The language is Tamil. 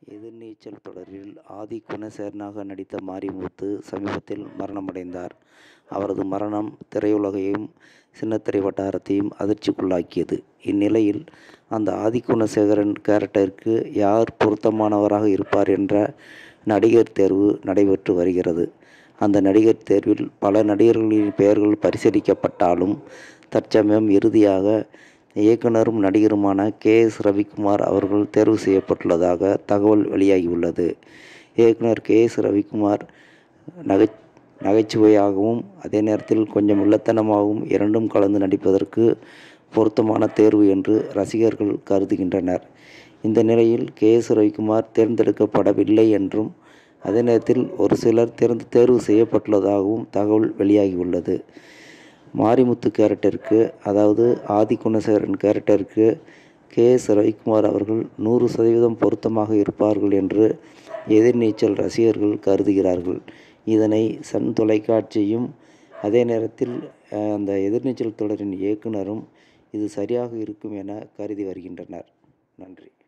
எதிர்நீச்சல் தொடரில் ஆதி குணசேகரனாக நடித்த மாரிமுத்து சமீபத்தில் மரணமடைந்தார். அவரது மரணம் திரையுலகையும், சின்னத்திரை வட்டாரத்தையும் அதிர்ச்சிக்குள்ளாக்கியது. இந்நிலையில், அந்த ஆதி குணசேகரன் கேரக்டருக்கு யார் பொருத்தமானவராக இருப்பார் என்ற நடிகர் தேர்வு நடைபெற்று வருகிறது. அந்த நடிகர் தேர்வில் பல நடிகர்களின் பெயர்கள் பரிசீலிக்கப்பட்டாலும், தற்சமயம் இறுதியாக இயக்குனரும், நடிகருமான கே. எஸ். ரவிக்குமார் அவர்கள் தேர்வு செய்யப்பட்டுள்ளதாக தகவல் வெளியாகியுள்ளது. இயக்குனர் கே. எஸ். ரவிக்குமார் நகைச்சுவையாகவும், அதே நேரத்தில் கொஞ்சம் வில்லத்தனமாகவும் இரண்டும் கலந்து நடிப்பதற்கு பொருத்தமான தேர்வு என்று ரசிகர்கள் கருதுகின்றனர். இந்த நிலையில், கே. எஸ். ரவிக்குமார் தேர்ந்தெடுக்கப்படவில்லை என்றும், அதே நேரத்தில் ஒரு சிலர் தேர்வு செய்யப்பட்டுள்ளதாகவும் தகவல் வெளியாகியுள்ளது. மாரிமுத்து கேரக்டருக்கு அதாவது ஆதி குணசேகரன் கேரக்டருக்கு கே. எஸ். ரவிக்குமார் அவர்கள் நூறு சதவீதம் பொருத்தமாக இருப்பார்கள் என்று எதிர்நீச்சல் ரசிகர்கள் கருதுகிறார்கள். இதனை சன் தொலைக்காட்சியும், அதே நேரத்தில் அந்த எதிர்நீச்சல் தொடரின் இயக்குனரும் இது சரியாக இருக்கும் என கருதி வருகின்றனர். நன்றி.